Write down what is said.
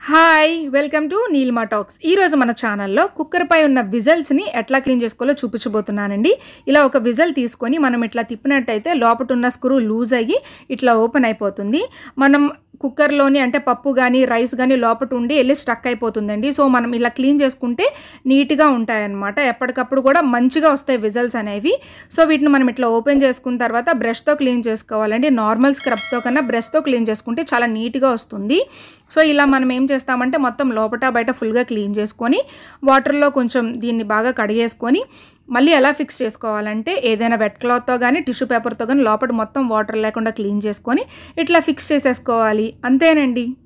hi welcome to Neelma talks ఈరోజు మన ఛానల్లో కుక్కర్ పై ఉన్న విజల్స్ని ఎట్లా క్లీన్ చేసుకోవాలో చూపించబోతున్నానండి ఇలా ఒక విజల్ తీసుకొని మనం ఇట్లా తిప్పినట్టయితే లోపట ఉన్న స్క్రూ లూజ్ అయ్యి ఇట్లా ఓపెన్ అయిపోతుంది మనం కుక్కర్లోని అంటే పప్పు కానీ రైస్ కానీ లోపట ఉండి వెళ్ళి స్టక్ అయిపోతుందండి సో మనం ఇలా క్లీన్ చేసుకుంటే నీట్గా ఉంటాయన్నమాట ఎప్పటికప్పుడు కూడా మంచిగా వస్తాయి విజల్స్ అనేవి సో వీటిని మనం ఇట్లా ఓపెన్ చేసుకున్న తర్వాత బ్రష్తో క్లీన్ చేసుకోవాలండి నార్మల్ స్క్రబ్తో కన్నా బ్రష్తో క్లీన్ చేసుకుంటే చాలా నీట్గా వస్తుంది సో ఇలా మనం ఏం చేస్తామంటే మొత్తం లోపట బయట ఫుల్గా క్లీన్ చేసుకొని వాటర్లో కొంచెం దీన్ని బాగా కడిగేసుకొని మళ్ళీ ఎలా ఫిక్స్ చేసుకోవాలంటే ఏదైనా వెట్ క్లాత్తో కానీ టిష్యూ పేపర్తో కానీ లోపల మొత్తం వాటర్ లేకుండా క్లీన్ చేసుకొని ఇట్లా ఫిక్స్ చేసేసుకోవాలి అంతేనండి